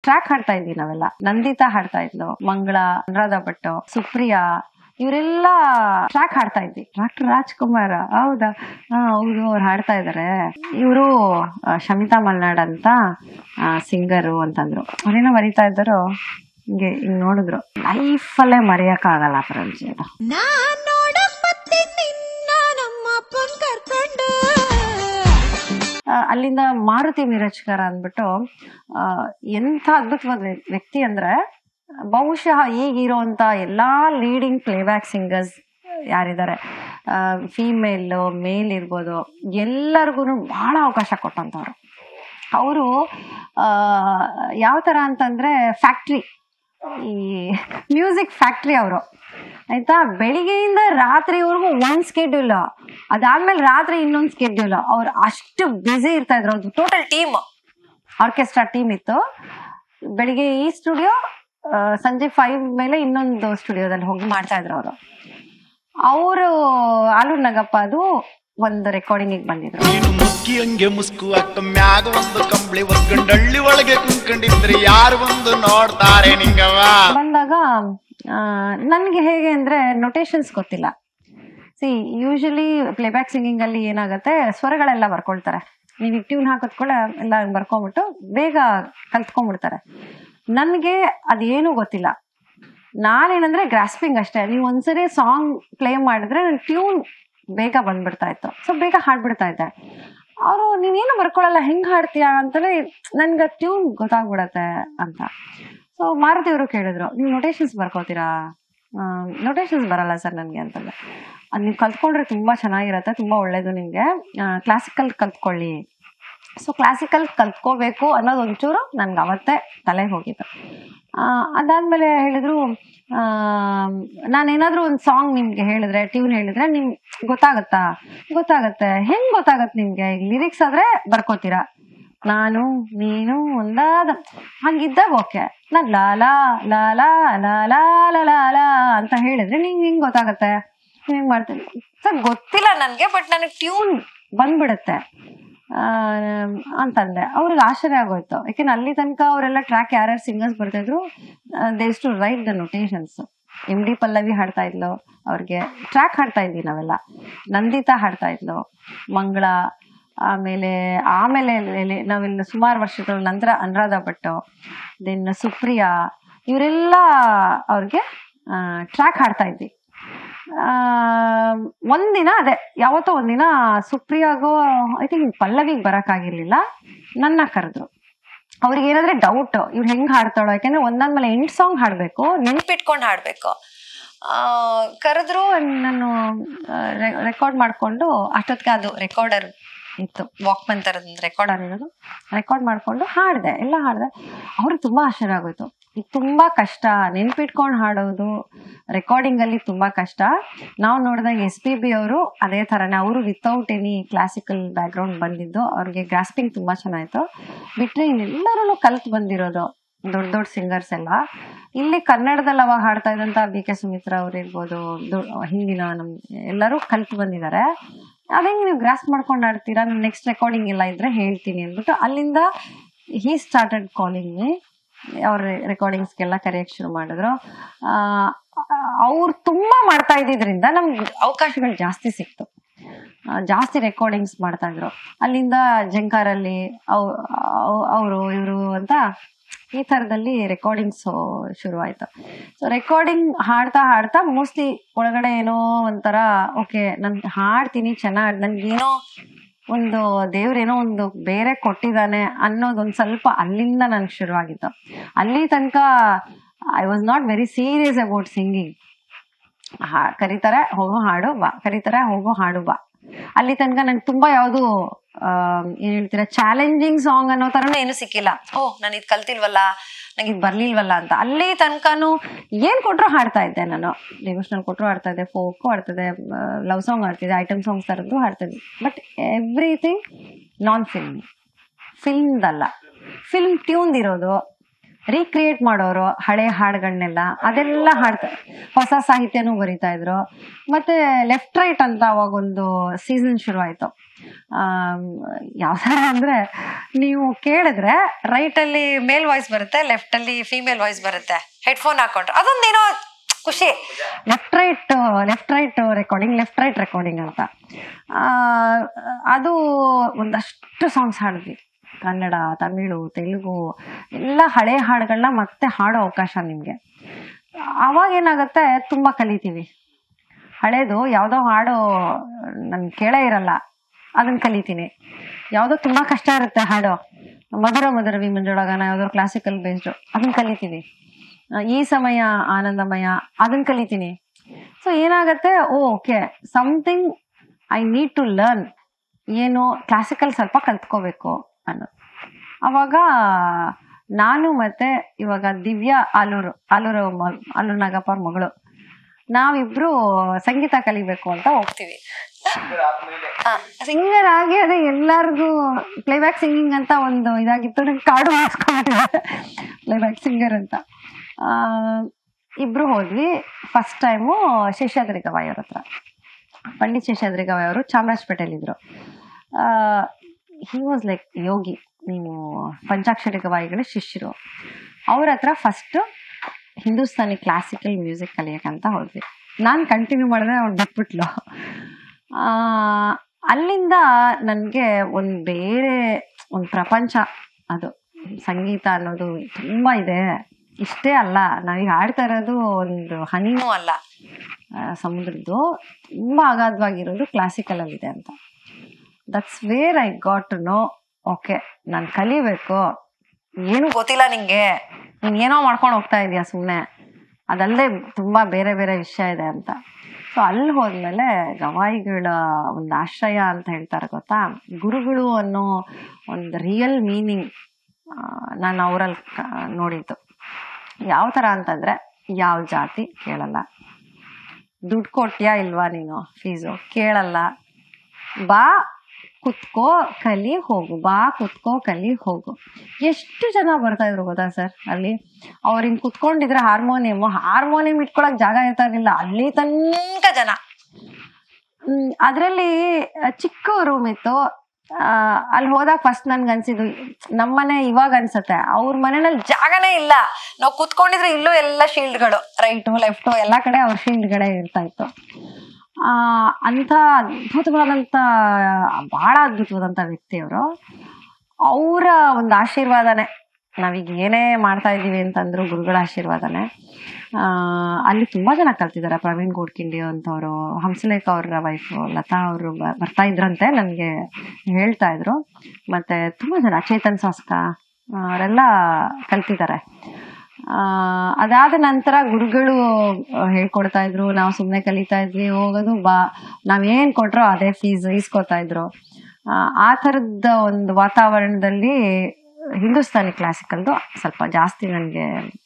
Track ಹಾಡ್ತಾ ಇದ್ವಿ ನಾವೆಲ್ಲ ನಂದಿತಾ ಹಾಡ್ತಾ ಇದ್ಲು ಮಂಗಳ ಅನುರಾಧ ಭಟ್ ಸುಪ್ರಿಯಾ ಇವರೆಲ್ಲ ಟ್ರ್ಯಾಕ್ ಹಾಡ್ತಾ ಇದ್ವಿ ಡಾಕ್ಟರ್ ರಾಜ್ಕುಮಾರ್ ಹೌದಾ ಹಾ ಹೌದು ಅವ್ರು ಹಾಡ್ತಾ ಇದಾರೆ ಇವರು ಶಮಿತಾ ಮಲ್ನಾಡ್ ಅಂತ ಸಿಂಗರು ಅಂತಂದ್ರು ಅವ್ರೇನೋ ಮರಿತಾ ಇದ್ದಾರೋ ಹಿಂಗೆ ಹಿಂಗ್ ನೋಡಿದ್ರು ಲೈಫಲ್ಲೇ ಮರೆಯಕ್ ಆಗಲ್ಲ ಪರಂಜಿ ಅದು ನಾನ್ ನೋಡಕ್ ಬರ್ತೀನಿ ನಿನ್ನ ನಮ್ಮಪ್ಪನ್ ಕರ್ಕೊಂಡು ಆ, ಅಲ್ಲಿಂದ ಮಾರುತಿ ಮಿರಜ್ಕರ್ ಅಂದ್ಬಿಟ್ಟು ಆ, ಎಂಥ ಅದ್ಭುತವಾದ ವ್ಯ- ವ್ಯಕ್ತಿ ಅಂದ್ರೆ ಬಹುಶಃ ಈಗಿರೋಂಥ ಎಲ್ಲಾ ಲೀಡಿಂಗ್ ಪ್ಲೇಬ್ಯಾಕ್ ಸಿಂಗರ್ಸ್ ಯಾರಿದ್ದಾರೆ ಫೀಮೇಲ್ ಮೇಲ್ ಇರ್ಬೋದು ಎಲ್ಲರಿಗೂ ಬಹಳ ಅವಕಾಶ ಕೊಟ್ಟಂಥವ್ರು ಅವರು ಯಾವ ಥರ ಅಂತಂದ್ರೆ ಫ್ಯಾಕ್ಟ್ರಿ ಈ ಮ್ಯೂಸಿಕ್ ಫ್ಯಾಕ್ಟ್ರಿ ಅವರು ಆಯ್ತಾ ಬೆಳಿಗ್ಗೆಯಿಂದ ರಾತ್ರಿವರೆಗೂ ಒಂದ್ ಸ್ಕೆಡ್ಯೂಲ್ ಅದಾದ್ಮೇಲೆ ರಾತ್ರಿ ಇನ್ನೊಂದು ಸ್ಕೆಡ್ಯೂಲ್ ಅವ್ರು ಅಷ್ಟು ಬ್ಯುಸಿ ಇರ್ತಾ ಇದ್ರು ಅವ್ರದ್ದು ಟೋಟಲ್ ಟೀಮ್ ಆರ್ಕೆಸ್ಟ್ರಾ ಟೀಮ್ ಇತ್ತು ಬೆಳಿಗ್ಗೆ ಈ ಸ್ಟುಡಿಯೋ ಸಂಜೆ ಫೈವ್ ಮೇಲೆ ಇನ್ನೊಂದು ಸ್ಟುಡಿಯೋದಲ್ಲಿ ಹೋಗಿ ಮಾಡ್ತಾ ಇದ್ರು ಅವರು ಅವರು ಆಲು ನಗಪ್ಪ ಅದು ಒಂದು ರೆಕಾರ್ಡಿಂಗಿಗೆ ಬಂದಿದ್ರು ನೀನು ಮುಕ್ಕಿ ಹಂಗೆ ಮುಸ್ಕು ಹಾಕ ಮ್ಯಾಗ ಒಂದು ಕಂಬಳಿ ಒದ್ಕೊಂಡು ಹಳ್ಳಿ ಒಳಗೆ ಕುಂತ್ಕೊಂಡಿದ್ರೆ ಯಾರು ಬಂದು ನೋಡ್ತಾರೆ ನಿಂಗವ ಬಂದಾಗ ನನಗೆ ಹೇಗೆ ಅಂದ್ರೆ ನೊಟೇಶನ್ಸ್ ಗೊತ್ತಿಲ್ಲ ಸಿ ಯೂಶಲಿ ಪ್ಲೇಬ್ಯಾಕ್ ಸಿಂಗಿಂಗ್ ಅಲ್ಲಿ ಏನಾಗುತ್ತೆ ಸ್ವರಗಳೆಲ್ಲ ಬರ್ಕೊಳ್ತಾರೆ ನೀವು ಟ್ಯೂನ್ ಹಾಕಿದ್ಕೊಳ್ಳೆ ಎಲ್ಲ ಬರ್ಕೊಂಬಿಟ್ಟು ಬೇಗ ಕಲ್ತ್ಕೊಂಡ್ಬಿಡ್ತಾರೆ ನನಗೆ ಅದೇನು ಗೊತ್ತಿಲ್ಲ ನಾನೇನಂದ್ರೆ ಗ್ರಾಸ್ಪಿಂಗ್ ಅಷ್ಟೇ ನೀವು ಒಂದ್ಸರಿ ಸಾಂಗ್ ಪ್ಲೇ ಮಾಡಿದ್ರೆ ನನ್ನ ಟ್ಯೂನ್ ಬೇಗ ಬಂದ್ಬಿಡ್ತಾ ಇತ್ತು ಸೊ ಬೇಗ ಹಾಡ್ಬಿಡ್ತಾ ಇದ್ದೆ ಅವರು ನೀನೇನು ಬರ್ಕೊಳಲ್ಲ ಹೆಂಗ್ ಹಾಡ್ತೀಯಾ ಅಂತಲೇ ನನ್ಗೆ ಟ್ಯೂನ್ ಗೊತ್ತಾಗ್ಬಿಡತ್ತೆ ಅಂತ ಸೊ ಮಾರುತಿ ಅವರು ಕೇಳಿದ್ರು ನೀವು ನೊಟೇಶನ್ಸ್ ಬರ್ಕೋತೀರಾ ನೊಟೇಶನ್ಸ್ ಬರಲ್ಲ ಸರ್ ನನಗೆ ಅಂತಂದ್ರೆ ಅದು ನೀವು ಕಲ್ತ್ಕೊಂಡ್ರೆ ತುಂಬಾ ಚೆನ್ನಾಗಿರತ್ತೆ ತುಂಬಾ ಒಳ್ಳೇದು ನಿಮಗೆ ಕ್ಲಾಸಿಕಲ್ ಕಲ್ತ್ಕೊಳ್ಳಿ ಸೊ ಕ್ಲಾಸಿಕಲ್ ಕಲ್ತ್ಕೋಬೇಕು ಅನ್ನೋದು ಒಂಚೂರು ನನ್ಗೆ ಅವತ್ತೇ ತಲೆಗೆ ಹೋಗಿತ್ತು ಆ, ಅದಾದ್ಮೇಲೆ ಹೇಳಿದ್ರು ಆ, ನಾನೇನಾದ್ರೂ ಒಂದು ಸಾಂಗ್ ನಿಮ್ಗೆ ಹೇಳಿದ್ರೆ ಟ್ಯೂನ್ ಹೇಳಿದ್ರೆ ನಿಮ್ ಗೊತ್ತಾಗತ್ತಾ ಗೊತ್ತಾಗತ್ತೆ ಹೆಂಗ್ ಗೊತ್ತಾಗತ್ತೆ ನಿಮ್ಗೆ ಲಿರಿಕ್ಸ್ ಆದ್ರೆ ಬರ್ಕೋತೀರಾ ನಾನು ನೀನು ಒಂದಾದ ಹಂಗಿದ್ದಾಗ ಓಕೆ ನಾನ್ ಲಾಲಾ ಲಾಲಾ ಲಾಲಾ ಲಾಲಾ ಅಂತ ಹೇಳಿದ್ರೆ ನಿಂಗೆ ಹಿಂಗ್ ಗೊತ್ತಾಗತ್ತೆ ಹಿಂಗ್ ಮಾಡ್ತೀನಿ ಸರ್ ಗೊತ್ತಿಲ್ಲ ನನ್ಗೆ ಬಟ್ ನನಗೆ ಟ್ಯೂನ್ ಬಂದ್ಬಿಡುತ್ತೆ ಆ, ಅಂತಂದೆ ಅವ್ರಿಗೆ ಆಶ್ಚರ್ಯ ಆಗೋಯ್ತು ಯಾಕೆಂದ್ರೆ ಅಲ್ಲಿ ತನಕ ಅವರೆಲ್ಲ ಟ್ರ್ಯಾಕ್ ಯಾರ್ಯಾರು ಸಿಂಗರ್ಸ್ ಬರ್ತಿದ್ರು ದೇಸ್ to write the notations M D Pallavi ಹಾಡ್ತಾ ಇದ್ಲು ಅವ್ರಿಗೆ ಟ್ರ್ಯಾಕ್ ಹಾಡ್ತಾ ಇದ್ವಿ ನಾವೆಲ್ಲ ನಂದಿತಾ ಹಾಡ್ತಾ ಇದ್ಲು ಮಂಗಳ ಆಮೇಲೆ ಆಮೇಲೆ ಲೆ- ನಾವೆಲ್ಲ ಸುಮಾರು ವರ್ಷಗಳ ನಂತರ ಅನುರಾಧ ಭಟ್ ದೆನ್ ಸುಪ್ರಿಯಾ ಇವರೆಲ್ಲ ಅವ್ರಿಗೆ ಟ್ರ್ಯಾಕ್ ಹಾಡ್ತಾ ಇದ್ವಿ ಆ, ಒಂದಿನ ಅದೇ ಯಾವತ್ತೋ ಒಂದಿನ ಸುಪ್ರಿಯಾಗೋ ಐ ಥಿಂಕ್ ಪಲ್ಲವಿಗೆ ಬರಕ್ಕಾಗಿರ್ಲಿಲ್ಲ ನನ್ನ ಕರೆದ್ರು ಅವ್ರಿಗೆ ಏನಾದ್ರೆ ಡೌಟ್ ಇವ್ರು ಹೆಂಗ್ ಹಾಡ್ತಾಳೋ ಯಾಕೆಂದ್ರೆ ಒಂದಾದ್ಮೇಲೆ ಎಂಟು ಸಾಂಗ್ ಹಾಡ್ಬೇಕು ನೆನ್ಪಿಟ್ಕೊಂಡು ಹಾಡ್ಬೇಕು ಆ, ಕರೆದ್ರು and ನಾನು ರೆಕಾರ್ಡ್ ಮಾಡ್ಕೊಂಡು ಅಷ್ಟೊತ್ತಿಗೆ ಅದು ರೆಕಾರ್ಡರ್ ಇತ್ತು ವಾಕ್ಮನ್ ತರದ ರೆಕಾರ್ಡರ್ ಇರೋದು ರೆಕಾರ್ಡ್ ಮಾಡ್ಕೊಂಡು ಹಾಡಿದೆ ಎಲ್ಲ ಹಾಡಿದೆ ಅವ್ರಿಗೆ ತುಂಬಾ ಆಶ್ಚರ್ಯ ಆಗೋಯ್ತು ಇದು ತುಂಬಾ ಕಷ್ಟ ನೆನ್ಪಿಟ್ಕೊಂಡು ಹಾಡೋದು ರೆಕಾರ್ಡಿಂಗ್ ಅಲ್ಲಿ ತುಂಬಾ ಕಷ್ಟ ನಾವು ನೋಡಿದಾಗ ಎಸ್ ಪಿ ಬಿ ಅವರು ಅದೇ ಥರನೇ ಅವರು ವಿತೌಟ್ ಎನಿ ಕ್ಲಾಸಿಕಲ್ ಬ್ಯಾಕ್ಗ್ರೌಂಡ್ ಬಂದಿದ್ದು ಅವ್ರಿಗೆ ಗ್ರಾಸ್ಪಿಂಗ್ ತುಂಬಾ ಚೆನ್ನಾಗಿತ್ತು ಬಿಟ್ರೆ ಇನ್ನೆಲ್ಲರೂ ಕಲ್ತ್ ಬಂದಿರೋದು ದೊಡ್ಡ ದೊಡ್ಡ ಸಿಂಗರ್ಸ್ ಎಲ್ಲ ಇಲ್ಲಿ ಕನ್ನಡದಲ್ಲಿ ಅವಾಗ ಹಾಡ್ತಾ ಇದ್ದಂತ ಬಿ ಕೆ ಸುಮಿತ್ರಾ ಅವ್ರು ಇರ್ಬೋದು ದೊ- ಹಿಂದಿನ ನಮ್ ಎಲ್ಲರೂ ಕಲ್ತ್ ಬಂದಿದ್ದಾರೆ ಅದಂಗೆ ನೀವು ಗ್ರಾಸ್ ಮಾಡ್ಕೊಂಡು ಆಡ್ತೀರಾ ನೆಕ್ಸ್ಟ್ ರೆಕಾರ್ಡಿಂಗ್ ಎಲ್ಲ ಇದ್ರೆ ಹೇಳ್ತೀನಿ ಅಂದ್ಬಿಟ್ಟು ಅಲ್ಲಿಂದ ಹೀ ಸ್ಟಾರ್ಟೆಡ್ ಕಾಲಿಂಗ್ ಮೀ ಅವ್ರ ರೆಕಾರ್ಡಿಂಗ್ಸ್ಗೆಲ್ಲ ಕರೆಯಕ್ಕೆ ಶುರು ಮಾಡಿದ್ರು ಅವ್ರು ತುಂಬಾ ಮಾಡ್ತಾ ಇದ್ದಿದ್ರಿಂದ ನಮ್ಗೆ ಅವಕಾಶಗಳು ಜಾಸ್ತಿ ಸಿಕ್ತು ಆ, ಜಾಸ್ತಿ ರೆಕಾರ್ಡಿಂಗ್ಸ್ ಮಾಡ್ತಾ ಇದ್ರು ಅಲ್ಲಿಂದ ಜಂಕಾರಲ್ಲಿ ಅವರು ಇವರು ಅಂತ ಈ ಥರದಲ್ಲಿ ರೆಕಾರ್ಡಿಂಗ್ಸ್ ಶುರು ಆಯ್ತು ಸೊ ರೆಕಾರ್ಡಿಂಗ್ ಹಾಡ್ತಾ ಹಾಡ್ತಾ ಮೋಸ್ಟ್ಲಿ ಒಳಗಡೆ ಏನೋ ಒಂಥರ ಓಕೆ ನಾನು ಹಾಡ್ತೀನಿ ಚೆನ್ನಾಗಿ ನನ್ಗೇನೋ ಒಂದು ದೇವ್ರೇನೋ ಒಂದು ಬೇರೆ ಕೊಟ್ಟಿದ್ದಾನೆ ಅನ್ನೋದೊಂದು ಸ್ವಲ್ಪ ಅಲ್ಲಿಂದ ನನ್ಗೆ ಶುರುವಾಗಿತ್ತು ಅಲ್ಲಿ ತನಕ I was not very serious about singing ಹಾ ಕರೀತಾರೆ ಹೋಗೋ ಹಾಡು ಬಾ ಕರೀತಾರೆ ಹೋಗೋ ಹಾಡು ಬಾ ಅಲ್ಲಿ ತನಕ ನಂಗೆ ತುಂಬಾ ಯಾವುದು ಏನ್ ಹೇಳ್ತೀರಾ ಚಾಲೆಂಜಿಂಗ್ ಸಾಂಗ್ ಅನ್ನೋ ತರನೇ ಏನು ಸಿಕ್ಕಿಲ್ಲ ಓ ನಾನು ಇದು ಕಲ್ತಿಲ್ವಲ್ಲ ನಂಗೆ ಇದು ಬರ್ಲಿಲ್ವಲ್ಲ ಅಂತ ಅಲ್ಲಿ ತನಕನು ಏನ್ ಕೊಟ್ರು ಹಾಡ್ತಾ ಇದ್ದೆ ನಾನು ಡಿವೋಷನಲ್ ಕೊಟ್ರು ಹಾಡ್ತಾ ಇದ್ದೆ ಫೋಕು ಹಾಡ್ತಿದ್ದೆ ಲವ್ ಸಾಂಗ್ ಹಾಡ್ತಿದ್ದೆ ಐಟಮ್ ಸಾಂಗ್ಸ್ ತರದ್ದು ಹಾಡ್ತಿದ್ದೆ ಬಟ್ ಎವ್ರಿಥಿಂಗ್ ನಾನ್ ಫಿಲ್ಮ್ ಫಿಲ್ಮ್ದಲ್ಲ ಫಿಲ್ಮ್ ಟ್ಯೂನ್ ಇರೋದು ರೀಕ್ರಿಯೇಟ್ ಮಾಡೋರು ಹಳೆ ಹಾಡುಗಳನ್ನೆಲ್ಲ ಅದೆಲ್ಲ ಹಾಡ್ತಾರೆ ಹೊಸ ಸಾಹಿತ್ಯನೂ ಬರಿತಾ ಇದ್ರು ಮತ್ತೆ ಲೆಫ್ಟ್ ರೈಟ್ ಅಂತ ಅವಾಗ ಒಂದು ಸೀಸನ್ ಶುರು ಆಯ್ತು ಯಾವ ಥರ ಅಂದ್ರೆ ನೀವು ಕೇಳಿದ್ರೆ ರೈಟ್ ಅಲ್ಲಿ ಮೇಲ್ ವಾಯ್ಸ್ ಬರುತ್ತೆ ಲೆಫ್ಟ್ ಅಲ್ಲಿ ಫಿಮೇಲ್ ವಾಯ್ಸ್ ಬರುತ್ತೆ ಹೆಡ್ಫೋನ್ ಹಾಕೊಂಡ್ರೆ ಅದೊಂದೇನೋ ಖುಷಿ left right left right recording left right recording ಅಂತ ಆ, ಅದು ಒಂದಷ್ಟು ಸಾಂಗ್ಸ್ ಹಾಡಿದ್ವಿ ಕನ್ನಡ ತಮಿಳು ತೆಲುಗು ಎಲ್ಲ ಹಳೆ ಹಾಡುಗಳನ್ನ ಮತ್ತೆ ಹಾಡೋ ಅವಕಾಶ ನಿಮಗೆ ಅವಾಗ ಏನಾಗುತ್ತೆ ತುಂಬ ಕಲಿತೀವಿ ಹಳೇದು ಯಾವುದೋ ಹಾಡು ನನ್ಗೆ ಕೇಳೇ ಇರಲ್ಲ ಅದನ್ನ ಕಲಿತೀನಿ ಯಾವುದೋ ತುಂಬ ಕಷ್ಟ ಇರುತ್ತೆ ಹಾಡು ಮಧುರ ಮಧುರ ವಿ ಮಂಜುಳಗಾನ ಯಾವುದೋ ಕ್ಲಾಸಿಕಲ್ ಬೇಸ್ಡು ಅದನ್ನ ಕಲಿತೀವಿ ಆ, ಈ ಸಮಯ ಆನಂದಮಯ ಅದನ್ನ ಕಲಿತೀನಿ ಸೊ ಏನಾಗತ್ತೆ okay something I need to learn ಏನು ಕ್ಲಾಸಿಕಲ್ ಸ್ವಲ್ಪ ಕಲ್ತ್ಕೋಬೇಕು ಅನ್ನೋದು ಅವಾಗ ನಾನು ಮತ್ತೆ ಇವಾಗ ದಿವ್ಯಾ ಆಲೂರು ಆಲೂರು ಮ- ಆಲೂರು ನಾಗಪ್ಪ ಅವ್ರ ಮಗಳು ನಾವಿಬ್ರು ಸಂಗೀತ ಕಲಿಬೇಕು ಅಂತ ಹೋಗ್ತೀವಿ ಸಿಂಗರ್ ಆಗಿ ಅದೇ ಎಲ್ಲರಿಗೂ ಪ್ಲೇಬ್ಯಾಕ್ ಸಿಂಗಿಂಗ್ ಅಂತ ಒಂದು ಇದಾಗಿತ್ತು ನಂಗೆ ಕಾರ್ಡು ಮಾಡಿಸ್ಕೊಂಡಿದ್ದೆ ಪ್ಲೇಬ್ಯಾಕ್ ಸಿಂಗರ್ ಅಂತ ಆ, ಇಬ್ರು ಹೋದ್ವಿ ಫಸ್ಟ್ ಟೈಮು ಶೇಷಾದ್ರಿ ಗವಾಯಿ ಅವ್ರ ಹತ್ರ ಪಂಡಿತ್ ಶೇಷಾದ್ರಿ ಗವಾಯಿ ಅವರು ಚಾಮರಾಜಪೇಟೆಯಲ್ಲಿದ್ದರು ಹಿ ವಾಸ್ ಲೈಕ್ ಯೋಗಿ ನೀವು ಪಂಚಾಕ್ಷರಿ ಗವಾಯಿಗಳ ಶಿಷ್ಯರು ಅವ್ರ ಹತ್ರ ಫಸ್ಟು ಹಿಂದೂಸ್ತಾನಿ ಕ್ಲಾಸಿಕಲ್ ಮ್ಯೂಸಿಕ್ ಕಲಿಯಕ್ಕಂತ ಹೋದ್ವಿ ನಾನು ಕಂಟಿನ್ಯೂ ಮಾಡಿದ್ರೆ ಅವ್ನು ಬಿಟ್ಬಿಟ್ಲು ಆ, ಅಲ್ಲಿಂದ ನನಗೆ ಒಂದು ಬೇರೆ ಒಂದು ಪ್ರಪಂಚ ಅದು ಸಂಗೀತ ಅನ್ನೋದು ತುಂಬ ಇದೆ ಇಷ್ಟೇ ಅಲ್ಲ ನಾವೀಗ ಆಡ್ತಾ ಇರೋದು ಒಂದು ಹನಿನೂ ಅಲ್ಲ ಆ, ಸಮುದ್ರದ್ದು ತುಂಬ ಅಗಾಧವಾಗಿರೋದು ಕ್ಲಾಸಿಕಲಲ್ಲಿದೆ ಅಂತ that's where I got to know okay ನಾನು ಕಲಿಬೇಕು ಏನು ಗೊತ್ತಿಲ್ಲ ನಿಂಗೆ ನೀನು ಏನೋ ಮಾಡ್ಕೊಂಡು ಹೋಗ್ತಾ ಇದೀಯ ಸುಮ್ಮನೆ ಅದಲ್ಲದೆ ತುಂಬ ಬೇರೆ ಬೇರೆ ವಿಷಯ ಇದೆ ಅಂತ ಸೊ ಅಲ್ಲಿ ಹೋದ್ಮೇಲೆ ಗವಾಯಿಗಳ ಒಂದು ಆಶ್ರಯ ಅಂತ ಹೇಳ್ತಾರೆ ಗೊತ್ತಾ ಗುರುಗಳು ಅನ್ನೋ ಒಂದು ರಿಯಲ್ ಮೀನಿಂಗ್ ನಾನು ಅವರಲ್ಲಿ ನೋಡಿದ್ದು ಯಾವ ಥರ ಅಂತಂದರೆ ಯಾವ ಜಾತಿ ಕೇಳಲ್ಲ ದುಡ್ಡು ಕೊಟ್ಯಾ ಇಲ್ವಾ ನೀನು ಫೀಸು ಕೇಳಲ್ಲ ಬಾ ಕುತ್ಕೋ ಕಲಿ ಹೋಗು ಬಾ ಕುತ್ಕೋ ಕಲಿ ಹೋಗು ಎಷ್ಟು ಜನ ಬರ್ತಾ ಇದ್ರು ಗೊತ್ತಾ ಸರ್ ಅಲ್ಲಿ ಅವ್ರು ಹಿಂಗ್ ಕುತ್ಕೊಂಡಿದ್ರೆ ಹಾರ್ಮೋನಿಯಮ್ ಹಾರ್ಮೋನಿಯಂ ಇಟ್ಕೊಳಕ್ ಜಾಗ ಇರ್ತಾ ಇರ್ಲಿಲ್ಲ ಅಲ್ಲಿ ತನಕ ಜನ ಹ್ಮ್, ಅದ್ರಲ್ಲಿ ಆ, ಚಿಕ್ಕ ರೂಮ್ ಇತ್ತು ಆ, ಅಲ್ಲಿ ಹೋದಾಗ ಫಸ್ಟ್ ನನ್ಗೆ ಅನ್ಸಿದ್ದು ನಮ್ಮನೆ ಇವಾಗ ಅನ್ಸತ್ತೆ ಅವ್ರ ಮನೆಯಲ್ಲಿ ಜಾಗನೇ ಇಲ್ಲ ನಾವು ಕುತ್ಕೊಂಡಿದ್ರೆ ಇಲ್ಲೂ ಎಲ್ಲ ಶೀಲ್ಡ್ಗಳು ರೈಟು ಲೆಫ್ಟು ಎಲ್ಲ ಕಡೆ ಅವ್ರ ಶೀಲ್ಡ್ಗಳೇ ಇರ್ತಾ ಇತ್ತು ಆ, ಅಂಥ ಅದ್ಭುತವಾದಂಥ ಬಹಳ ಅದ್ಭುತವಾದಂಥ ವ್ಯಕ್ತಿ ಅವರು ಅವರ ಒಂದು ಆಶೀರ್ವಾದನೇ ನಾವೀಗ ಏನೇ ಮಾಡ್ತಾ ಇದ್ದೀವಿ ಅಂತಂದ್ರು ಗುರುಗಳ ಆಶೀರ್ವಾದನೇ ಆ, ಅಲ್ಲಿ ತುಂಬಾ ಜನ ಕಲ್ತಿದ್ದಾರೆ ಪ್ರವೀಣ್ ಗೋಡ್ಕಿಂಡಿ ಅಂತವರು ಹಂಸಲೇಖ ಅವರ ವೈಫ್ ಲತಾ ಅವರು ಬರ್ತಾ ಇದ್ರಂತೆ ನನಗೆ ಹೇಳ್ತಾ ಇದ್ರು ಮತ್ತೆ ತುಂಬಾ ಜನ ಚೇತನ್ ಸಾಸ್ಕ ಅವರೆಲ್ಲ ಕಲ್ತಿದ್ದಾರೆ ಆ, ಅದಾದ ನಂತರ ಗುರುಗಳು ಆ, ಹೇಳ್ಕೊಡ್ತಾ ಇದ್ರು ನಾವು ಸುಮ್ಮನೆ ಕಲಿತಾ ಇದ್ವಿ ಹೋಗೋದು ಬಾ ನಾವೇನ್ ಕೊಟ್ರೋ ಅದೇ ಫೀಸ್ ಇಸ್ಕೊತಾ ಇದ್ರು ಆ, ಆ ಥರದ ಒಂದು ವಾತಾವರಣದಲ್ಲಿ ಹಿಂದೂಸ್ತಾನಿ ಕ್ಲಾಸಿಕಲ್ದು ಸ್ವಲ್ಪ ಜಾಸ್ತಿ ನನಗೆ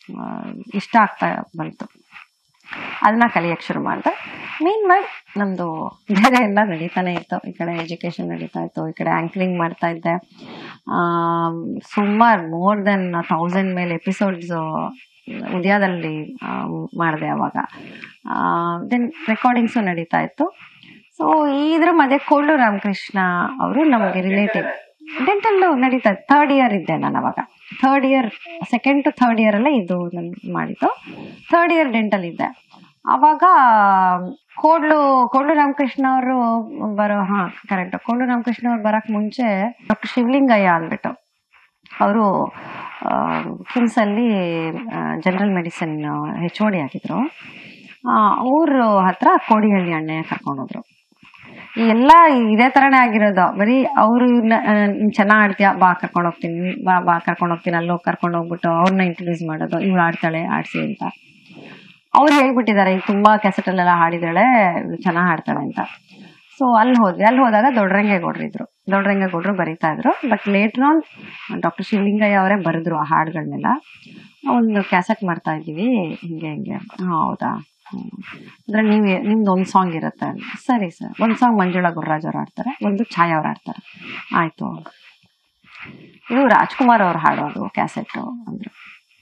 ಇಷ್ಟ ಆಗ್ತಾ ಬಂತು ಅದನ್ನ ಕಲಿಯಕ್ಕೆ ಶುರು ಮಾಡಿದೆ ಮೀನ್ ವೈಲ್ ನಮ್ಮದು ಬೇರೆ ಎಲ್ಲ ನಡೀತಾನೆ ಇತ್ತು ಈ ಕಡೆ ಎಜುಕೇಷನ್ ನಡೀತಾ ಇತ್ತು ಈ ಕಡೆ ಆ್ಯಂಕ್ರಿಂಗ್ ಮಾಡ್ತಾ ಇದ್ದೆ ಸುಮಾರು ಮೋರ್ ದೆನ್ ಥೌಸಂಡ್ ಮೇಲೆ ಎಪಿಸೋಡ್ಸು ಉದಯದಲ್ಲಿ ಮಾಡಿದೆ ಅವಾಗ ದೆನ್ ರೆಕಾರ್ಡಿಂಗ್ಸು ನಡೀತಾ ಇತ್ತು ಸೊ ಇದ್ರ ಮಧ್ಯೆ ಕೋಲ್ಡು ರಾಮಕೃಷ್ಣ ಅವರು ನಮಗೆ ರಿಲೇಟಿವ್ ಡೆಂಟಲ್ ನಡೀತಾ ಇತ್ತು ಥರ್ಡ್ ಇಯರ್ ಇದ್ದೆ ನಾನು ಅವಾಗ third year second to third ಇಯರಲ್ಲೇ ಇದು ನಾನು ಮಾಡಿದ್ದು ಥರ್ಡ್ ಇಯರ್ ಡೆಂಟಲ್ ಇದ್ದೆ ಅವಾಗ ಕೋಡ್ಲು ಕೋಡ್ಲು ರಾಮಕೃಷ್ಣ ಅವರು ಬರೋ ಹಾ ಕರೆಕ್ಟ್ ಕೋಡ್ಲು ರಾಮಕೃಷ್ಣ ಅವ್ರು ಬರಕ್ ಮುಂಚೆ ಡಾಕ್ಟರ್ ಶಿವಲಿಂಗಯ್ಯ ಅಂದ್ಬಿಟ್ಟು ಅವರು ಕಿಮ್ಸಲ್ಲಿ general medicine H O D ಆಗಿದ್ರು ಅವ್ರ ಹತ್ರ ಕೋಡಿಹಳ್ಳಿ ಅಣ್ಣೆ ಕರ್ಕೊಂಡೋದ್ರು ಈ ಎಲ್ಲ ಇದೇ ತರನೇ ಆಗಿರೋದು ಬರೀ ಅವರು ಚೆನ್ನಾಗಿ ಆಡ್ತೀಯ ಬಾ ಕರ್ಕೊಂಡು ಹೋಗ್ತೀನಿ ಬಾ ಬಾ ಕರ್ಕೊಂಡು ಹೋಗ್ತೀನಿ ಅಲ್ಲಿ ಹೋಗಿ ಕರ್ಕೊಂಡು ಹೋಗ್ಬಿಟ್ಟು ಅವ್ರನ್ನ ಇಂಟ್ರೊಡ್ಯೂಸ್ ಮಾಡೋದು ಇವ್ಳು ಆಡ್ತಾಳೆ ಆಡ್ಸಿ ಅಂತ ಅವ್ರು ಹೇಳ್ಬಿಟ್ಟಿದ್ದಾರೆ ಈಗ ತುಂಬಾ ಕೆಸಟಲ್ಲೆಲ್ಲ ಹಾಡಿದಾಳೆ ಇವ್ಳು ಚೆನ್ನಾಗಿ ಹಾಡ್ತಾಳೆ ಅಂತ ಸೊ ಅಲ್ಲಿ ಹೋದ್ವಿ ಅಲ್ಲಿ ಹೋದಾಗ ದೊಡ್ಡರಂಗೇಗೌಡ್ರು ಇದ್ರು ದೊಡ್ಡರಂಗೇಗೌಡ್ರು ಬರೀತಾ ಇದ್ರು but later on doctor Shivalingaiah ಅವರೇ ಬರೆದ್ರು ಆ ಹಾಡುಗಳನ್ನೆಲ್ಲ ಒಂದು ಕ್ಯಾಸೆಟ್ ಮಾಡ್ತಾ ಇದ್ದೀವಿ ಹಿಂಗೆ ಹಿಂಗೆ ಹಾಂ ಹೌದಾ ಹ್ಮ್. ಅಂದ್ರೆ ನೀವು ನಿಮ್ದು ಒಂದು ಸಾಂಗ್ ಇರುತ್ತೆ ಸರಿ ಸರ್ ಒಂದು ಸಾಂಗ್ ಮಂಜುಳಾ ಗುರುರಾಜ್ ಅವ್ರು ಆಡ್ತಾರೆ ಒಂದು ಛಾಯಾ ಅವ್ರು ಆಡ್ತಾರೆ ಆಯ್ತು ಇದು ರಾಜ್ಕುಮಾರ್ ಅವ್ರು ಹಾಡೋದು ಕ್ಯಾಸೆಟ್ಟು ಅಂದ್ರು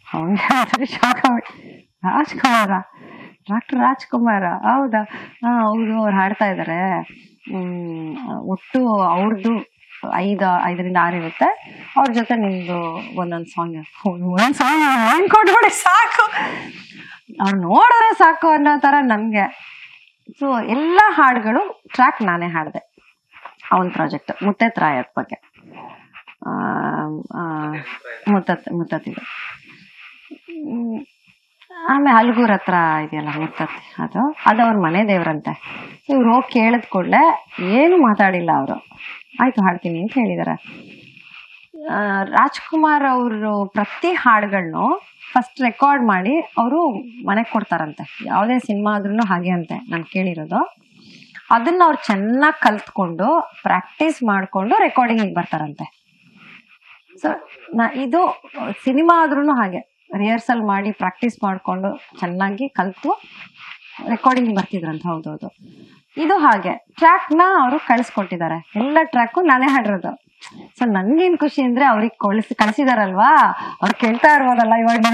ಅವನಿಗೆ ಶಾಕ್ ಆಗ್ಬಿಟ್ಟು ರಾಜ್ಕುಮಾರ ಡಾಕ್ಟರ್ ರಾಜ್ಕುಮಾರ ಹೌದಾ ಹಾಂ ಹೌದು ಅವ್ರು ಹಾಡ್ತಾ ಇದ್ದಾರೆ ಒಟ್ಟು ಅವ್ರದ್ದು ಐದು ಐದರಿಂದ ಆರು ಇರುತ್ತೆ ಅವ್ರ ಜೊತೆ ನಿಮ್ದು ಒಂದೊಂದು ಸಾಂಗ್ ಒಂದೊಂದು ಸಾಂಗ್ ಕೊಟ್ಬಿಡಿ ಸಾಕು ಅವ್ರು ನೋಡಿದ್ರೆ ಸಾಕು ಅನ್ನೋ ಥರ ನನಗೆ ಸೊ ಎಲ್ಲ ಹಾಡುಗಳು ಟ್ರ್ಯಾಕ್ ನಾನೇ ಹಾಡಿದೆ ಅವನ ಪ್ರಾಜೆಕ್ಟ್ ಮುತ್ತೆತ್ ರಾಯತ್ ಬಗ್ಗೆ ಆ, ಆ, ಮುತ್ತತ್ ಮುತ್ತತ್ತಿದು ಹ್ಮ್. ಆಮೇಲೆ ಹಲ್ಗೂರ್ ಹತ್ರ ಇದೆಯಲ್ಲ ಮುತ್ತತ್ತಿ ಅದು ಅದು ಅವ್ರ ಮನೆ ದೇವ್ರಂತೆ ಇವ್ರು ಹೋಗಿ ಕೇಳಿದ ಕೂಡಲೇ ಏನು ಮಾತಾಡಿಲ್ಲ ಅವರು ಆಯ್ತು ಹಾಡ್ತೀನಿ ಅಂತ ಹೇಳಿದಾರೆ ಆ, ರಾಜ್ಕುಮಾರ್ ಅವರು ಪ್ರತಿ ಹಾಡುಗಳನ್ನು ಫಸ್ಟ್ ರೆಕಾರ್ಡ್ ಮಾಡಿ ಅವರು ಮನೆಗೆ ಕೊಡ್ತಾರಂತೆ ಯಾವುದೇ ಸಿನಿಮಾ ಆದ್ರೂ ಹಾಗೆ ಅಂತೆ ನಾನು ಕೇಳಿರೋದು ಅದನ್ನ ಅವ್ರು ಚೆನ್ನಾಗಿ ಕಲ್ತ್ಕೊಂಡು ಪ್ರಾಕ್ಟೀಸ್ ಮಾಡಿಕೊಂಡು ರೆಕಾರ್ಡಿಂಗಿಗೆ ಬರ್ತಾರಂತೆ ಸೊ ನಾ ಇದು ಸಿನಿಮಾ ಆದ್ರೂ ಹಾಗೆ ರಿಹರ್ಸಲ್ ಮಾಡಿ ಪ್ರಾಕ್ಟೀಸ್ ಮಾಡಿಕೊಂಡು ಚೆನ್ನಾಗಿ ಕಲ್ತು ರೆಕಾರ್ಡಿಂಗ್ ಬರ್ತಿದ್ರಂತ ಹೌದೌದು ಇದು ಹಾಗೆ ಟ್ರ್ಯಾಕ್ನ ಅವರು ಕಳಿಸ್ಕೊಟ್ಟಿದ್ದಾರೆ ಎಲ್ಲ ಟ್ರ್ಯಾಕು ನಾನೇ ಹಾಡಿರೋದು ಸೊ ನನ್ಗೇನ್ ಖುಷಿ ಅಂದ್ರೆ ಅವ್ರಿಗೆ ಕಳಿಸಿ ಕಳಿಸಿದಾರಲ್ವಾ ಅವ್ರು ಕೇಳ್ತಾ ಇರ್ಬೋದಲ್ಲ ಇವಾಗ ನನ್ನ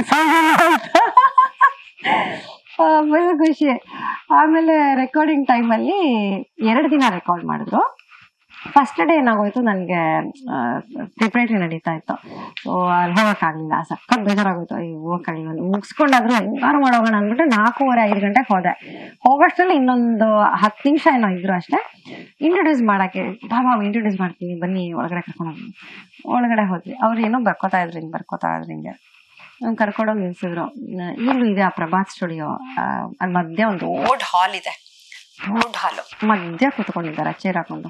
ಫುಲ್ ಖುಷಿ ಆಮೇಲೆ ರೆಕಾರ್ಡಿಂಗ್ ಟೈಮಲ್ಲಿ ಎರಡು ದಿನ ರೆಕಾರ್ಡ್ ಮಾಡಿದ್ರು ಫಸ್ಟ್ ಡೇ ಏನಾಗೋಯ್ತು ನನಗೆ ಪ್ರಿಪ್ರೇಟರಿ ನಡೀತಾ ಇತ್ತು ಸೊ ಅಲ್ಲಿ ಹೋಗೋಕ್ಕಾಗಲಿಲ್ಲ ಸಖತ್ ಬೇಜಾರಾಗೋಯ್ತು ಅಯ್ಯೋ ಹೋಗಕ್ಕಾಗಿ ಮುಗಿಸ್ಕೊಂಡಾದ್ರೂ ಹೆಂಗಾರು ಮಾಡೋಗೋಣ ಅಂದ್ಬಿಟ್ಟು ನಾಲ್ಕೂವರೆ ಐದು ಗಂಟೆಗೆ ಹೋದೆ ಹೋಗೋಷ್ಟರಲ್ಲಿ ಇನ್ನೊಂದು ಹತ್ತು ನಿಮಿಷ ಏನೋ ಇದ್ರು ಅಷ್ಟೇ ಇಂಟ್ರೊಡ್ಯೂಸ್ ಮಾಡೋಕ್ಕೆ ಬಾಬಾ ಇಂಟ್ರೊಡ್ಯೂಸ್ ಮಾಡ್ತೀನಿ ಬನ್ನಿ ಒಳಗಡೆ ಕರ್ಕೊಂಡು ಹೋಗಿ ಒಳಗಡೆ ಹೋದ್ವಿ ಅವ್ರು ಏನೋ ಬರ್ಕೋತಾ ಇದ್ರು ಹಿಂಗೆ ಬರ್ಕೋತಾ ಇದ್ರು ಹಿಂಗೆ ನಂಗೆ ಕರ್ಕೊಂಡೋಗಿ ನಿಲ್ಸಿದ್ರು ನ- ಇಲ್ಲೂ ಇದೆ ಆ ಪ್ರಭಾತ್ ಸ್ಟುಡಿಯೋ ಅಲ್ಲಿ ಮಧ್ಯೆ ಒಂದು ದೊಡ್ಡ ಹಾಲ್ ಇದೆ ದೊಡ್ಡ ಹಾಲು ಮಧ್ಯ ಕೂತ್ಕೊಂಡಿದ್ದಾರೆ ಚೇರ್ ಹಾಕೊಂಡು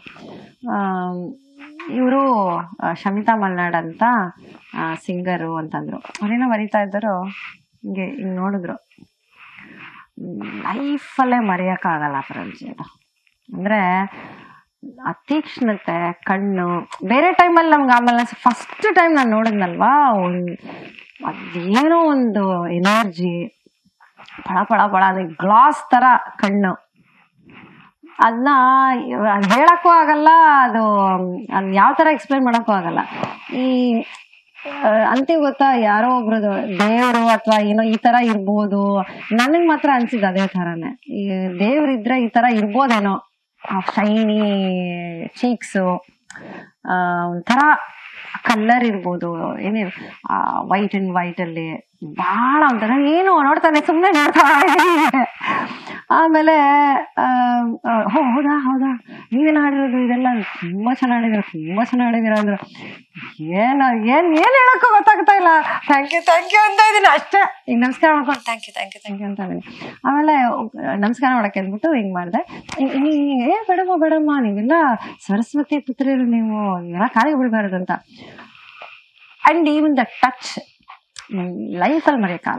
ಇವರು ಶಮಿತಾ ಮಲ್ನಾಡ್ ಅಂತ ಸಿಂಗರು ಅಂತಂದ್ರು ಅವ್ರೇನೋ ಬರೀತಾ ಇದ್ದರು ಹಿಂಗೆ ಹಿಂಗೆ ನೋಡಿದ್ರು ಲೈಫಲ್ಲೇ ಮರೆಯೋಕ್ಕಾಗಲ್ಲ ಪರಂಜಿ ಅದು ಅಂದರೆ ಅತೀಕ್ಷ್ಣತೆ ಕಣ್ಣು ಬೇರೆ ಟೈಮಲ್ಲಿ ನಮ್ಗೆ ಆಮೇಲೆ ಫಸ್ಟ್ ಟೈಮ್ ನಾನು ನೋಡಿದ್ನಲ್ವಾ ಒಂದು ಅದೇನೋ ಒಂದು ಎನರ್ಜಿ ಪಳ ಪಳ ಪಳ ಅದೇ ಗ್ಲಾಸ್ ಥರ ಕಣ್ಣು ಅದನ್ನ ಅದು ಹೇಳಕ್ಕೂ ಆಗಲ್ಲ ಅದು ಅದು ಯಾವ ಥರ ಎಕ್ಸ್ಪ್ಲೈನ್ ಮಾಡೋಕ್ಕೂ ಆಗಲ್ಲ ಈ ಆ, ಅಂತೀವಿ ಗೊತ್ತಾ ಯಾರೋ ಒಬ್ರದು ದೇವರು ಅಥವಾ ಏನೋ ಈ ತರ ಇರ್ಬೋದು ನನಗ್ ಮಾತ್ರ ಅನ್ಸಿದ್ದು ಅದೇ ಥರನೇ ಈ ದೇವ್ರಿದ್ರೆ ಈ ತರ ಇರ್ಬೋದೇನೋ ಆ ಶೈನಿ ಚೀಕ್ಸು ಒಂಥರ ಕಲ್ಲರ್ ಇರ್ಬೋದು ಏನೇ ವೈಟ್ ಅಂಡ್ ವೈಟ್ ಅಲ್ಲಿ ಬಹಳ ಒಂಥರ ಏನು ನೋಡ್ತಾನೆ ಸುಮ್ಮನೆ ನೋಡ್ತಾ ಇದ್ದೀನಿ. ಆಮೇಲೆ ಆ, ಆ, ಹೋ ಹೌದಾ ಹೌದಾ ನೀವೇನು ಹಾಡಿರೋದು ಇದೆಲ್ಲ ತುಂಬಾ ಚೆನ್ನಾಗಿದ್ದೀರ ತುಂಬಾ ಚೆನ್ನಾಗಿದ್ದೀರ ಅಂದ್ರು ಏನ ಏನ್ ಏನ್ ಹೇಳಕ್ಕೂ ಗೊತ್ತಾಗ್ತಾ ಇಲ್ಲ ಥ್ಯಾಂಕ್ ಯು ಥ್ಯಾಂಕ್ ಯು ಅಂತ ಇದೀನಿ ಅಷ್ಟೇ ಈಗ ನಮಸ್ಕಾರ ಮಾಡ್ಕೊಂಡು thank you thank you thank you ಅಂತ ಇದೀನಿ ಆಮೇಲೆ ನಮಸ್ಕಾರ ಮಾಡಕ್ಕೆ ಅಂದ್ಬಿಟ್ಟು ಹಿಂಗ್ ಮಾಡಿದೆ ಏ ಬೇಡಮ್ಮ ಬೇಡಮ್ಮ ನೀವೆಲ್ಲ ಸರಸ್ವತಿ ಪುತ್ರಿಯರು ನೀವು ನೀವೆಲ್ಲ ಕಾಲಿಗೆ ಬಿಡಬಾರ್ದು ಅಂತ ಅಂಡ್ ಈವನ್ ದ ಟಚ್ ಲೈಫಲ್ಲಿ ಮರೆಯಕ್ಕಾಗಲ್ಲ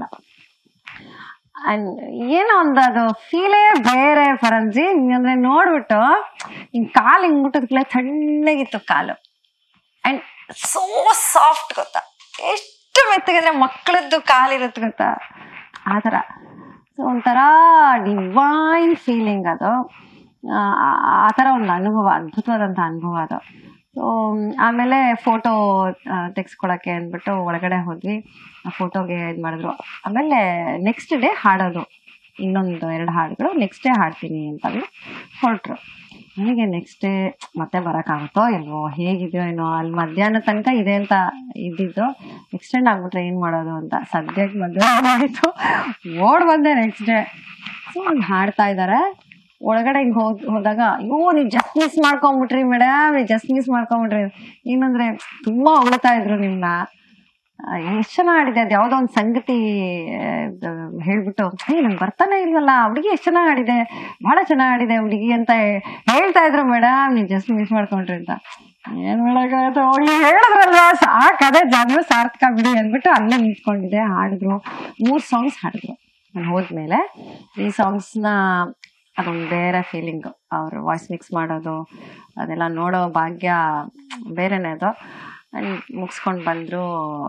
ಅಂಡ್ ಏನೋ ಒಂದು ಅದು ಫೀಲೇ ಬೇರೆ ಫರಂಜಿ ಅಂದ್ರೆ ನೋಡ್ಬಿಟ್ಟು ಹಿಂಗ್ ಕಾಲು ಹಿಂಗ್ ಮುಟ್ಟಿದ್ಕಲೆ ತಣ್ಣಗಿತ್ತು ಕಾಲು ಅಂಡ್ ಸೋ ಸಾಫ್ಟ್ ಗೊತ್ತಾ ಎಷ್ಟು ಮೆತ್ತಗಂದ್ರೆ ಮಕ್ಕಳದ್ದು ಕಾಲಿರುತ್ತೆ ಗೊತ್ತಾ ಆ ಥರ ಸೊ ಒಂಥರ ಡಿವೈನ್ ಫೀಲಿಂಗ್ ಅದು ಆ ಆ ಥರ ಒಂದು ಅನುಭವ ಅದ್ಭುತವಾದಂಥ ಅನುಭವ ಅದು ಸೊ ಆಮೇಲೆ ಫೋಟೋ ತೆಗೆಸ್ಕೊಳಕ್ಕೆ ಅಂದ್ಬಿಟ್ಟು ಒಳಗಡೆ ಹೋದ್ವಿ ಆ ಫೋಟೋಗೆ ಇದು ಮಾಡಿದ್ರು ಆಮೇಲೆ ನೆಕ್ಸ್ಟ್ ಡೇ ಹಾಡೋದು ಇನ್ನೊಂದು ಎರಡು ಹಾಡುಗಳು ನೆಕ್ಸ್ಟ್ ಡೇ ಹಾಡ್ತೀನಿ ಅಂತಂದು ಹೊರಟ್ರು ನನಗೆ ನೆಕ್ಸ್ಟ್ ಡೇ ಮತ್ತೆ ಬರೋಕ್ಕಾಗುತ್ತೋ ಇಲ್ವೋ ಹೇಗಿದೆಯೋ ಏನೋ ಅಲ್ಲಿ ಮಧ್ಯಾಹ್ನ ತನಕ ಇದೆ ಅಂತ ಇದ್ದಿದ್ದು ಎಕ್ಸ್ಟೆಂಡ್ ಆಗ್ಬಿಟ್ರೆ ಏನು ಮಾಡೋದು ಅಂತ ಸದ್ಯಕ್ಕೆ ಮದುವೆ ಮಾಡಿತ್ತು ಓಡ್ ಬಂದೆ ನೆಕ್ಸ್ಟ್ ಡೇ ಸೊ ಹಂಗೆ ಹಾಡ್ತಾ ಇದ್ದಾರೆ ಒಳಗಡೆ ಹಿಂಗೆ ಹೋದ್ ಹೋದಾಗ ಅಯ್ಯೋ ನೀವು ಜಸ್ಟ್ ಮಿಸ್ ಮಾಡ್ಕೊಂಬಿಟ್ರಿ ಮೇಡಮ್ ನೀವು ಜಸ್ಟ್ ಮಿಸ್ ಮಾಡ್ಕೊಂಬಿಟ್ರಿ ಏನಂದ್ರೆ ತುಂಬಾ ಹೊಗಳ್ತಾ ಇದ್ರು ನಿಮ್ಮನ್ನ ಎಷ್ಟು ಚೆನ್ನಾಗಿ ಆಡಿದೆ ಅದು ಯಾವುದೋ ಒಂದು ಸಂಗತಿ ಆ, ಇದು ಹೇಳ್ಬಿಟ್ಟು ಏ ನಂಗೆ ಬರ್ತಾನೆ ಇಲ್ವಲ್ಲ ಹುಡುಗಿ ಎಷ್ಟು ಚೆನ್ನಾಗಿ ಆಡಿದೆ ಭಾಳ ಚೆನ್ನಾಗಿ ಆಡಿದೆ ಹುಡುಗಿ ಅಂತ ಹೇ- ಹೇಳ್ತಾ ಇದ್ರು ಮೇಡಮ್ ನೀವು ಜಸ್ಟ್ ಮಿಸ್ ಮಾಡ್ಕೊಂಡ್ರಿ ಅಂತ ಏನ್ ಮಾಡಕ್ಕಾಗತ್ತೆ ಹೋಗಿ ಹೇಳಿದ್ರಲ್ವಾ ಸಾಕದೆ ಜನ ಸಾರ್ಥಕ ಬಿಡಿ ಅಂದ್ಬಿಟ್ಟು ಅಲ್ಲೇ ನಿಂತ್ಕೊಂಡಿದ್ದೆ ಹಾಡಿದ್ರು ಮೂರು ಸಾಂಗ್ಸ್ ಹಾಡಿದ್ರು ನಾನು ಹೋದ್ಮೇಲೆ ಈ ಸಾಂಗ್ಸ್ನ ಅದೊಂದು ಬೇರೆ ಫೀಲಿಂಗು ಅವ್ರು ವಾಯ್ಸ್ ಮಿಕ್ಸ್ ಮಾಡೋದು ಅದೆಲ್ಲ ನೋಡೋ ಭಾಗ್ಯ ಬೇರೆನೇ ಅದು ಆ್ಯಂಡ್ ಮುಗಿಸ್ಕೊಂಡು ಬಂದರು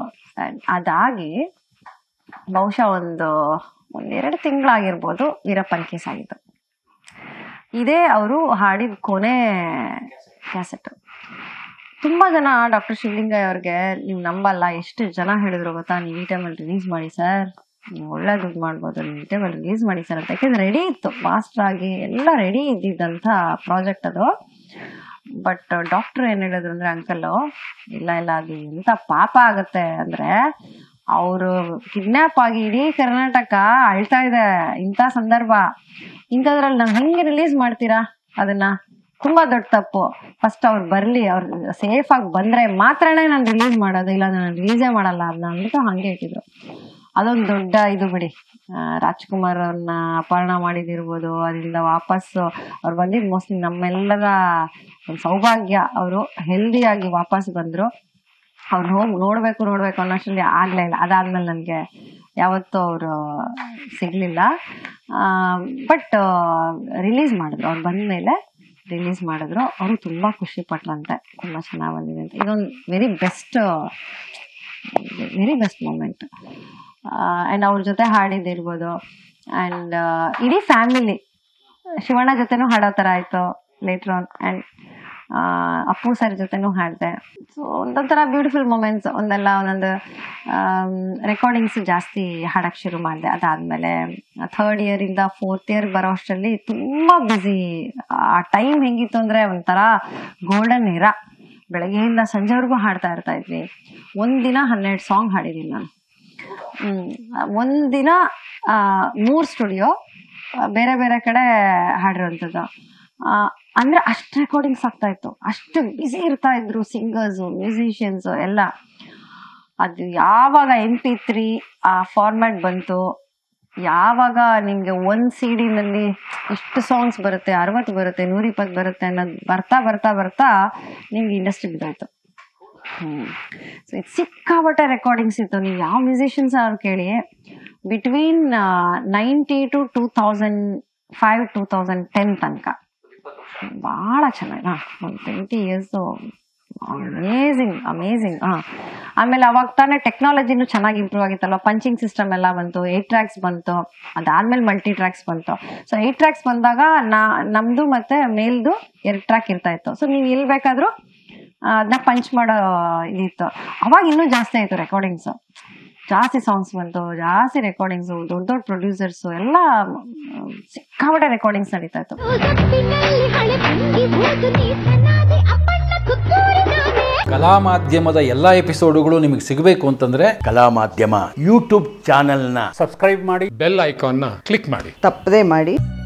ಅದಾಗಿ ಬಹುಶಃ ಒಂದು ಒಂದೆರಡು ತಿಂಗಳಾಗಿರ್ಬೋದು ವೀರಪ್ಪನ್ ಕೇಸ್ ಆಗಿತ್ತು ಇದೇ ಅವರು ಹಾಡಿದ ಕೊನೆ ಕ್ಯಾಸೆಟ್ ತುಂಬಾ ಜನ ಡಾಕ್ಟರ್ ಶಿವಲಿಂಗಯ್ಯ ಅವ್ರಿಗೆ ನೀವು ನಂಬಲ್ಲ ಎಷ್ಟು ಜನ ಹೇಳಿದ್ರು ಗೊತ್ತಾ ನೀವು ಈ ಟೈಮಲ್ಲಿ ರಿಲೀಸ್ ಮಾಡಿ ಸರ್ ನೀವು ಒಳ್ಳೆ ದುಡ್ಡು ಮಾಡ್ಬೋದು ನೀವು ಈ ಟೈಮಲ್ಲಿ ರಿಲೀಸ್ ಮಾಡಿ ಸರ್ ಅಂತ ಯಾಕೆಂದ್ರೆ ರೆಡಿ ಇತ್ತು ಫಾಸ್ಟ್ ಆಗಿ ಎಲ್ಲ ರೆಡಿ ಇದ್ದಿದ್ದಂಥ ಪ್ರಾಜೆಕ್ಟ್ ಅದು ಬಟ್ ಡಾಕ್ಟರ್ ಏನ್ ಹೇಳಿದ್ರು ಅಂದ್ರೆ ಅಂಕಲ್ ಇಲ್ಲ ಇಲ್ಲ ಅದು ಎಂತ ಪಾಪ ಆಗತ್ತೆ ಅಂದ್ರೆ ಅವರು ಕಿಡ್ನಾಪ್ ಆಗಿ ಇಡೀ ಕರ್ನಾಟಕ ಅಳ್ತಾ ಇದೆ ಇಂಥ ಸಂದರ್ಭ ಇಂಥದ್ರಲ್ಲಿ ನಾವ್ ಹೆಂಗೆ ರಿಲೀಸ್ ಮಾಡ್ತೀರಾ ಅದನ್ನ ತುಂಬಾ ದೊಡ್ಡ ತಪ್ಪು ಫಸ್ಟ್ ಅವ್ರು ಬರ್ಲಿ ಅವ್ರು ಸೇಫ್ ಆಗಿ ಬಂದ್ರೆ ಮಾತ್ರನೇ ನಾನು ರಿಲೀಸ್ ಮಾಡೋದು ಇಲ್ಲ ನಾನು ರಿಲೀಸೇ ಮಾಡಲ್ಲ ಅದನ್ನ ಅಂದ್ಬಿಟ್ಟು ಹಂಗೆ ಇಟ್ಟಿದ್ರು ಅದೊಂದು ದೊಡ್ಡ ಇದು ಬಿಡಿ ಆ, ರಾಜ್ಕುಮಾರ್ ಅವ್ರನ್ನ ಅಪಹರಣ ಮಾಡಿದಿರ್ಬೋದು ಅದರಿಂದ ವಾಪಸ್ ಅವ್ರು ಬಂದಿದ್ದು ಮೋಸ್ಟ್ಲಿ ನಮ್ಮೆಲ್ಲರ ಒಂದು ಸೌಭಾಗ್ಯ ಅವರು ಹೆಲ್ದಿಯಾಗಿ ವಾಪಸ್ ಬಂದ್ರು ಅವ್ರನ್ನ ಹೋಗಿ ನೋಡ್ಬೇಕು ನೋಡ್ಬೇಕು ಅನ್ನೋಷ್ಟರಲ್ಲಿ ಆಗ್ಲೇ ಇಲ್ಲ ಅದಾದ್ಮೇಲೆ ನನಗೆ ಯಾವತ್ತೂ ಅವರು ಸಿಗ್ಲಿಲ್ಲ ಬಟ್ ರಿಲೀಸ್ ಮಾಡಿದ್ರು ಅವ್ರು ಬಂದ್ಮೇಲೆ ರಿಲೀಸ್ ಮಾಡಿದ್ರು ಅವರು ತುಂಬಾ ಖುಷಿ ಪಟ್ರಂತೆ ತುಂಬಾ ಚೆನ್ನಾಗಿ ಬಂದಿದೆ ಅಂತ ಇದೊಂದು very best very best moment and ಅವ್ರ ಜೊತೆ ಹಾಡಿದಿರ್ಬೋದು ಆ್ಯಂಡ್ ಇಡೀ ಫ್ಯಾಮಿಲಿ ಶಿವಣ್ಣ ಜೊತೆನೂ ಹಾಡೋ ಥರ ಆಯಿತು later on and Appu sir ಜೊತೆನೂ ಹಾಡಿದೆ ಸೊ ಒಂದೊಂಥರ ಬ್ಯೂಟಿಫುಲ್ ಮೂಮೆಂಟ್ಸ್ ಒಂದೆಲ್ಲ ಒಂದೊಂದು ರೆಕಾರ್ಡಿಂಗ್ಸ್ ಜಾಸ್ತಿ ಹಾಡಕ್ಕೆ ಶುರು ಮಾಡಿದೆ ಅದಾದಮೇಲೆ ಥರ್ಡ್ ಇಯರಿಂದ ಫೋರ್ತ್ ಇಯರ್ ಬರೋ ಅಷ್ಟರಲ್ಲಿ ತುಂಬ ಬ್ಯುಸಿ ಆ ಟೈಮ್ ಹೆಂಗಿತ್ತು ಅಂದರೆ ಒಂಥರ ಗೋಲ್ಡನ್ ಇರ ಬೆಳಗ್ಗೆಯಿಂದ ಸಂಜೆವರೆಗೂ ಹಾಡ್ತಾ ಇರ್ತಾ ಇದ್ವಿ ಒಂದಿನ ಹನ್ನೆರಡು ಸಾಂಗ್ ಹಾಡಿದ್ದೀನಿ ನಾನು ಹ್ಮ್. ಒಂದಿನ ಆ, ಮೂರ್ ಸ್ಟುಡಿಯೋ ಬೇರೆ ಬೇರೆ ಕಡೆ ಹಾಡಿರೋಂಥದ್ದು ಆ, ಅಂದ್ರೆ ಅಷ್ಟು ರೆಕಾರ್ಡಿಂಗ್ಸ್ ಆಗ್ತಾ ಇತ್ತು ಅಷ್ಟು ಬ್ಯುಸಿ ಇರ್ತಾ ಇದ್ರು ಸಿಂಗರ್ಸು ಮ್ಯೂಸಿಷಿಯನ್ಸು ಎಲ್ಲ ಅದು ಯಾವಾಗ ಎಂ ಪಿ ತ್ರೀ ಆ ಫಾರ್ಮ್ಯಾಟ್ ಬಂತು ಯಾವಾಗ ನಿಮ್ಗೆ ಒಂದ್ ಸಿ ನಲ್ಲಿ ಇಷ್ಟು ಸಾಂಗ್ಸ್ ಬರುತ್ತೆ ಅರವತ್ತು ಬರುತ್ತೆ ನೂರಿಪ್ಪತ್ತು ಬರುತ್ತೆ ಅನ್ನೋದು ಬರ್ತಾ ಬರ್ತಾ ಬರ್ತಾ ನಿಮ್ಗೆ ಇಂಡಸ್ಟ್ರಿ ಬಿದ್ದೋಯ್ತು ಹ್ಮ್ ಸೊ ಇದು ಸಿಕ್ಕಾಪಟ್ಟೆ ರೆಕಾರ್ಡಿಂಗ್ಸ್ ಇತ್ತು ನೀವು ಯಾವ ಮ್ಯೂಸಿಷಿಯನ್ಸ್ ಅವ್ರು ಕೇಳಿ between ninety two two thousand five two thousand ten ತನಕ ಭಾಳ ಚೆನ್ನಾಗಿ ಹಾಂ ಒಂದು ಟ್ವೆಂಟಿ ಇಯರ್ಸು ಅಮೇಝಿಂಗ್ ಅಮೇಝಿಂಗ್ ಹಾಂ ಆಮೇಲೆ ಅವಾಗ ತಾನೇ ಟೆಕ್ನಾಲಜಿನೂ ಚೆನ್ನಾಗಿ ಇಂಪ್ರೂವ್ ಆಗಿತ್ತಲ್ವ ಪಂಚಿಂಗ್ ಸಿಸ್ಟಮ್ ಎಲ್ಲ ಬಂತು ಏಟ್ ಟ್ರ್ಯಾಕ್ಸ್ ಬಂತು ಅದಾದ್ಮೇಲೆ ಮಲ್ಟಿ ಟ್ರ್ಯಾಕ್ಸ್ ಬಂತು ಸೊ ಏಟ್ ಟ್ರ್ಯಾಕ್ಸ್ ಬಂದಾಗ ನಾ ನಮ್ಮದು ಮತ್ತೆ ಮೇಲ್ದು ಎರಡು ಟ್ರ್ಯಾಕ್ ಇರ್ತಾ ಇತ್ತು ಸೊ ನೀವು ಎಲ್ಲಿ ಬೇಕಾದರೂ ಅದನ್ನ ಪಂಚ್ ಮಾಡೋ ಇದಿತ್ತು ಅವಾಗ ಇನ್ನೂ ಜಾಸ್ತಿ ಆಯಿತು ರೆಕಾರ್ಡಿಂಗ್ಸು ಜಾಸ್ತಿ ಸಾಂಗ್ಸ್ ಬಂತು ಜಾಸ್ತಿ ರೆಕಾರ್ಡಿಂಗ್ಸು ದೊಡ್ಡ ದೊಡ್ಡ ಪ್ರೊಡ್ಯೂಸರ್ಸು ಎಲ್ಲ ಮ್, ಸಿಕ್ಕಾಪಟ್ಟೆ ರೆಕಾರ್ಡಿಂಗ್ಸ್ ನಡೀತಾ ಇತ್ತು ಸೊಪ್ಪಿನಲ್ಲಿ ಹಳೆ ಬಂಗಿ ಹೋದು ನೀ ಸನಾದಿ ಅಪ್ಪಣ್ಣ ಕುತ್ತೂರಿ ನಾನೇ ಕಲಾ ಮಾಧ್ಯಮದ ಎಲ್ಲ ಎಪಿಸೋಡುಗಳು ನಿಮಗೆ ಸಿಗಬೇಕು ಅಂತಂದ್ರೆ ಕಲಾ ಮಾಧ್ಯಮ ಯೂಟ್ಯೂಬ್ ಚಾನೆಲ್ನ ಸಬ್ಸ್ಕ್ರೈಬ್ ಮಾಡಿ ಬೆಲ್ ಐಕಾನ್ನ ಕ್ಲಿಕ್ ಮಾಡಿ ತಪ್ಪದೇ ಮಾಡಿ